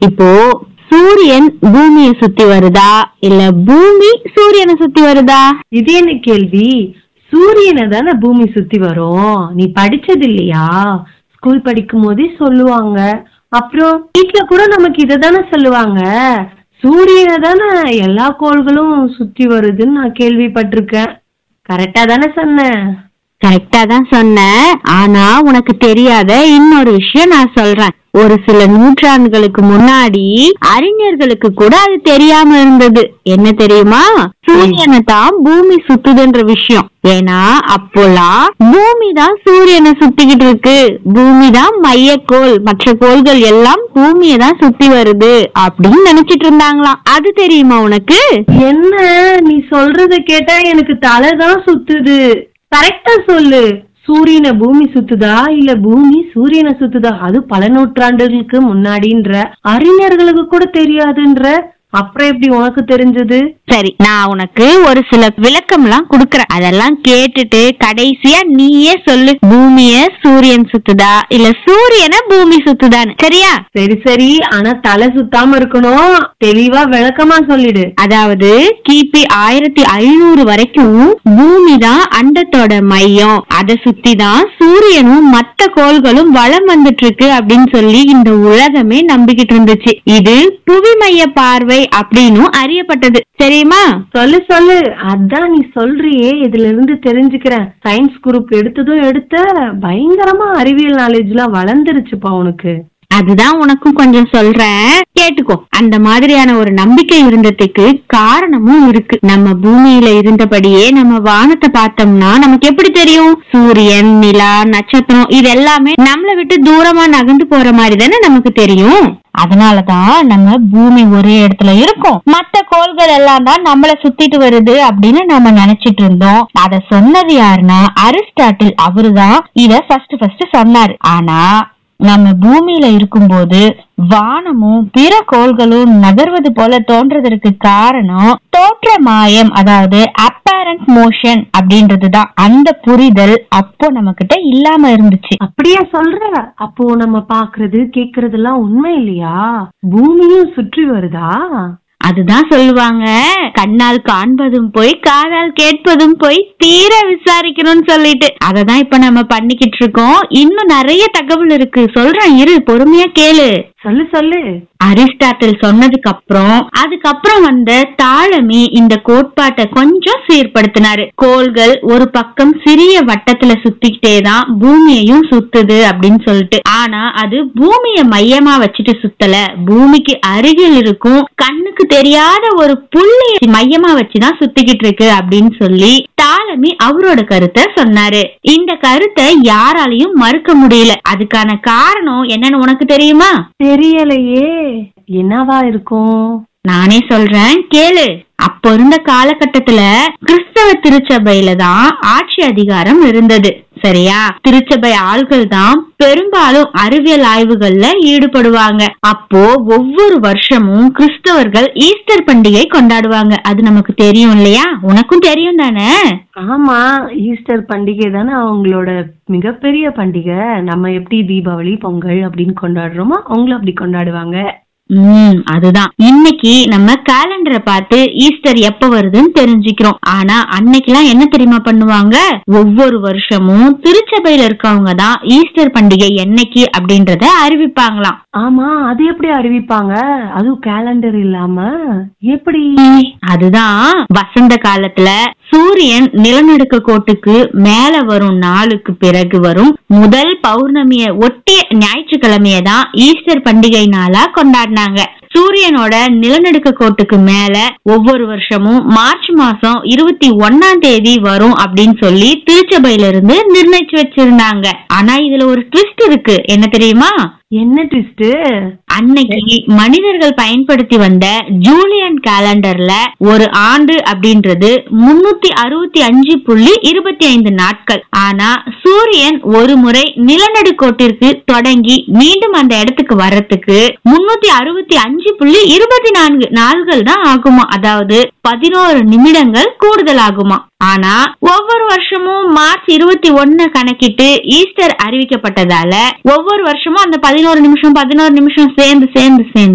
இப்போ சூரியன் பூமியை சுத்தி வருதா இல்ல பூமி சூரியனை சுத்தி வருதா இது என்ன கேள்வி சூரியனை தானே பூமி சுத்தி வரும் நீ படிச்சது இல்லையா ஸ்கூல் படிக்கும் போதே சொல்லுவாங்க அப்புறம் வீட்ல கூட நமக்கு இதை தானே சொல்லுவாங்க சூரியனை தானே எல்லா கோள்களும் சுத்தி வருதுன்னு நான் கேள்விப்பட்டிருக்கேன் கரெக்டா தானே சொன்னேன் கரெக்டா தான் சொன்ன ஆனா உனக்கு தெரியாத இன்னொரு விஷயம் நான் சொல்றேன் ஒரு சில நூற்றாண்டுகளுக்கு முன்னாடி அறிஞர்களுக்கு கூட அது தெரியாம இருந்தது என்ன தெரியுமா சூரியனை தான் பூமி சுத்துதுன்ற விஷயம் ஏன்னா அப்போலாம் பூமி தான் சூரியனை சுத்திக்கிட்டு இருக்கு பூமி தான் மையக்கோள் மற்ற கோள்கள் எல்லாம் பூமியை தான் சுத்தி வருது அப்படின்னு நினைச்சிட்டு இருந்தாங்களாம் அது தெரியுமா உனக்கு என்ன நீ சொல்றத கேட்டா எனக்கு தலை தான் சுத்துது கரெக்டா சொல்லு சூரியனை பூமி சுத்துதா இல்ல பூமி சூரியனை சுத்துதா அது பல நூற்றாண்டுகளுக்கு முன்னாடின்ற அறிஞர்களுக்கு கூட தெரியாதுன்ற அப்புறம் எப்படி உனக்கு தெரிஞ்சது சரி நான் உனக்கு ஒரு சில விளக்கம் எல்லாம் குடுக்கறேன் அதெல்லாம் கேட்டுட்டு கடைசியா நீயே சொல்லு பூமிய சூரியன் சுத்துதா இல்ல சூரியனை பூமி சுத்துதான்னு சரியா சரி சரி ஆனா தலை சுத்தாம இருக்கணும் தெளிவா விளக்கமா சொல்லிடு அதாவது கிபி ஆயிரத்தி ஐநூறு வரைக்கும் பூமி தான் அண்டத்தோட மையம் அதை சுத்தி தான் சூரியனும் மத்த கோள்களும் வளம் வந்துட்டு இருக்கு அப்படின்னு சொல்லி இந்த உலகமே நம்பிக்கிட்டு இருந்துச்சு இது புவி மைய பார்வை அப்படின்னும் அறியப்பட்டது தெரியுமா சொல்லு சொல்லு அதான் நீ சொல்றியே இதுல இருந்து தெரிஞ்சுக்கிறேன் சயின்ஸ் குரூப் எடுத்ததும் எடுத்த பயங்கரமா அறிவியல் நாலேஜ் எல்லாம் வளர்ந்துருச்சுப்பா உனக்கு அதுதான் உனக்கும் கொஞ்சம் சொல்றேன் கேட்டுக்கோ அந்த மாதிரியான ஒரு நம்பிக்கை இருந்ததுக்கு காரணமும் இருக்கு நம்ம பூமியில இருந்தபடியே நம்ம வானத்தை பார்த்தோம்னா நமக்கு எப்படி தெரியும் சூரியன் நிலா நட்சத்திரம் இது எல்லாமே நம்மளை விட்டு தூரமா நகர்ந்து போற மாதிரி தானே நமக்கு தெரியும் அதனாலதான் நம்ம பூமி ஒரே இடத்துல இருக்கும் மத்த கோள்கள் எல்லாம் தான் நம்மள சுத்திட்டு வருது அப்படின்னு நம்ம நினைச்சிட்டு இருந்தோம் அத சொன்னது யாருன்னா அரிஸ்டாட்டில் அவருதான் இத ஃபர்ஸ்ட் ஃபர்ஸ்ட் சொன்னாரு ஆனா நம்ம பூமியில இருக்கும்போது வானமும் பிற கோள்களும் நகர்வது போல தோன்றதற்கு காரணம் தோற்ற மாயம் அதாவது அப்பேரண்ட் மோஷன் அப்படின்றதுதான் அந்த புரிதல் அப்போ நம்ம கிட்ட இல்லாம இருந்துச்சு அப்படியா சொல்ற அப்போ நம்ம பாக்குறது கேக்குறதெல்லாம் உண்மை இல்லையா பூமியும் சுற்றி வருதா அதுதான் சொல்லுவாங்க கண்ணால் காண்பதும் போய் காதால் கேட்பதும் போய் தீர விசாரிக்கணும்னு சொல்லிட்டு அததான் இப்ப நம்ம பண்ணிக்கிட்டு இருக்கோம் இன்னும் நிறைய தகவல் இருக்கு சொல்றேன் இரு பொறுமையா கேளு சொல்லு சொல்லு அரிஸ்டாட்டில் சொன்னதுக்கு அப்புறம் அதுக்கப்புறம் வந்த தாளமி இந்த கோட்பாட்டை கொஞ்சம் சீர்படுத்தினாரு கோள்கள் ஒரு பக்கம் சிறிய வட்டத்துல சுத்திக்கிட்டே தான் பூமியையும் சுத்துது அப்படின்னு சொல்லிட்டு ஆனா அது பூமிய மையமா வச்சுட்டு சுத்தல பூமிக்கு அருகில் இருக்கும் கண்ணுக்கு தெரியாத ஒரு புள்ளி மையமா வச்சுதான் சுத்திக்கிட்டு இருக்கு அப்படின்னு சொல்லி தாலமி அவரோட கருத்தை சொன்னாரு இந்த கருத்தை யாராலையும் மறுக்க முடியல அதுக்கான காரணம் என்னன்னு உனக்கு தெரியுமா தெரியலையே என்னவா இருக்கும் நானே சொல்றேன் கேளு அப்ப இருந்த காலகட்டத்துல கிறிஸ்தவ திருச்சபையில தான் ஆட்சி அதிகாரம் இருந்தது சரியா திருச்சபை ஆள்கள் தான் பெரும்பாலும் அறிவியல் ஆய்வுகள்ல ஈடுபடுவாங்க அப்போ ஒவ்வொரு வருஷமும் கிறிஸ்தவர்கள் ஈஸ்டர் பண்டிகை கொண்டாடுவாங்க அது நமக்கு தெரியும் இல்லையா உனக்கும் தெரியும் தானே ஆமா ஈஸ்டர் பண்டிகை தானே அவங்களோட மிகப்பெரிய பண்டிகை நம்ம எப்படி தீபாவளி பொங்கல் அப்படின்னு கொண்டாடுறோமோ அவங்களும் அப்படி கொண்டாடுவாங்க உம் அதுதான் இன்னைக்கு நம்ம கேலண்டரை பார்த்து ஈஸ்டர் எப்ப வருதுன்னு தெரிஞ்சுக்கிறோம் ஆனா அன்னைக்கெல்லாம் என்ன தெரியுமா பண்ணுவாங்க ஒவ்வொரு வருஷமும் திருச்சபையில இருக்கவங்க தான் ஈஸ்டர் பண்டிகை என்னைக்கு அப்படின்றத அறிவிப்பாங்களாம் ஆமா அது எப்படி அறிவிப்பாங்க அதுவும் கேலண்டர் இல்லாம எப்படி அதுதான் வசந்த காலத்துல சூரியன் நிலநடுக்க கோட்டுக்கு மேல வரும் நாளுக்கு பிறகு வரும் முதல் பௌர்ணமிய ஒட்டிய ஞாயிற்றுக்கிழமைய தான் ஈஸ்டர் பண்டிகை நாளா கொண்டாடினாங்க சூரியனோட நிலநடுக்க கோட்டுக்கு மேல ஒவ்வொரு வருஷமும் மார்ச் மாசம் இருபத்தி ஒன்னாம் தேதி வரும் அப்படின்னு சொல்லி திருச்சபையில இருந்து நிர்ணயிச்சு வச்சிருந்தாங்க ஆனா இதுல ஒரு ட்விஸ்ட் இருக்கு என்ன தெரியுமா என்ன ட்விஸ்ட் அன்னைக்கு மனிதர்கள் பயன்படுத்தி வந்த ஜூலியன் கேலண்டர்ல ஒரு ஆண்டு அப்படின்றது முன்னூத்தி அறுபத்தி அஞ்சு புள்ளி இருபத்தி ஐந்து நாட்கள் ஆனா சூரியன் ஒரு முறை நிலநடுக்கோட்டிற்கு தொடங்கி மீண்டும் அந்த இடத்துக்கு வர்றதுக்கு முன்னூத்தி அறுபத்தி அஞ்சு புள்ளி இருபத்தி நான்கு நாள்கள் தான் ஆகுமா அதாவது பதினோரு நிமிடங்கள் கூடுதல் ஆகுமா ஆனா ஒவ்வொரு வருஷமும் மார்ச் இருபத்தி ஒன்னு கணக்கிட்டு ஈஸ்டர் அறிவிக்கப்பட்டதால ஒவ்வொரு வருஷமும் அந்த பதினோரு நிமிஷம் பதினோரு நிமிஷம் சேர்ந்து சேர்ந்து சேர்ந்து